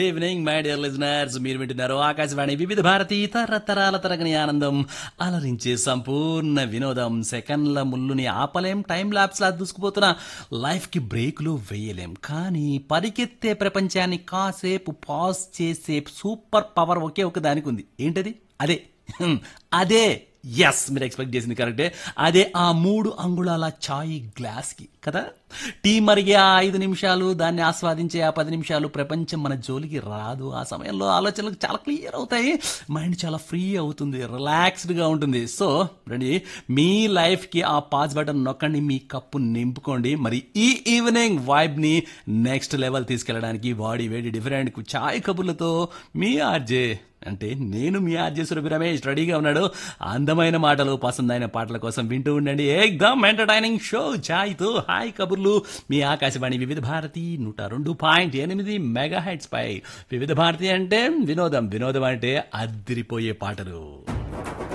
evening my dear listeners మీరు వింటున్నారు ఆకాశవాణి వివిధ భారతి తరతరాల తరగని ఆనందం అలరించే సంపూర్ణ వినోదం సెకండ్ల ముళ్ళుని ఆపలేం టైం ల్యాబ్స్ లా దూసుకుపోతున్న లైఫ్ కి బ్రేకులు వేయలేం కానీ పరిగెత్తే ప్రపంచాన్ని కాసేపు పాజ్ చేసే సూపర్ పవర్ ఒకే ఒక దానికి ఉంది ఏంటది అదే హ్మ్, అదే ఎస్ మీరు ఎక్స్పెక్ట్ చేసింది కరెక్టే అదే ఆ మూడు అంగుళాల చాయ్ గ్లాస్ కి కదా టీ మరిగే ఆ ఐదు నిమిషాలు దాన్ని ఆస్వాదించే ఆ పది నిమిషాలు ప్రపంచం మన జోలికి రాదు ఆ సమయంలో ఆలోచనలు చాలా క్లియర్ అవుతాయి మైండ్ చాలా ఫ్రీ అవుతుంది రిలాక్స్డ్ గా ఉంటుంది సో రండి మీ లైఫ్ కి ఆ పాజ్ బటన్ నొక్కండి మీ కప్పు నింపుకోండి మరి ఈ ఈవినింగ్ వైబ్ ని నెక్స్ట్ లెవెల్ తీసుకెళ్ళడానికి బాడీ వేడి డిఫరెంట్ చాయ్ కబుర్లతో మీ ఆర్జే అంటే నేను మీ ఆర్జే సురభి రమేష్ రెడీగా ఉన్నాడు అందమైన మాటలు పసందైన పాటల కోసం వింటూ ఉండండి ఏకదమ్ ఎంటర్టైనింగ్ షో ఛాయ్తో హాయ్ కబుర్లు మీ ఆకాశవాణి వివిధ భారతి నూట రెండు పాయింట్ ఎనిమిది మెగా హెడ్స్ పై వివిధ భారతి అంటే వినోదం వినోదం అంటే అద్దిరిపోయే పాటలు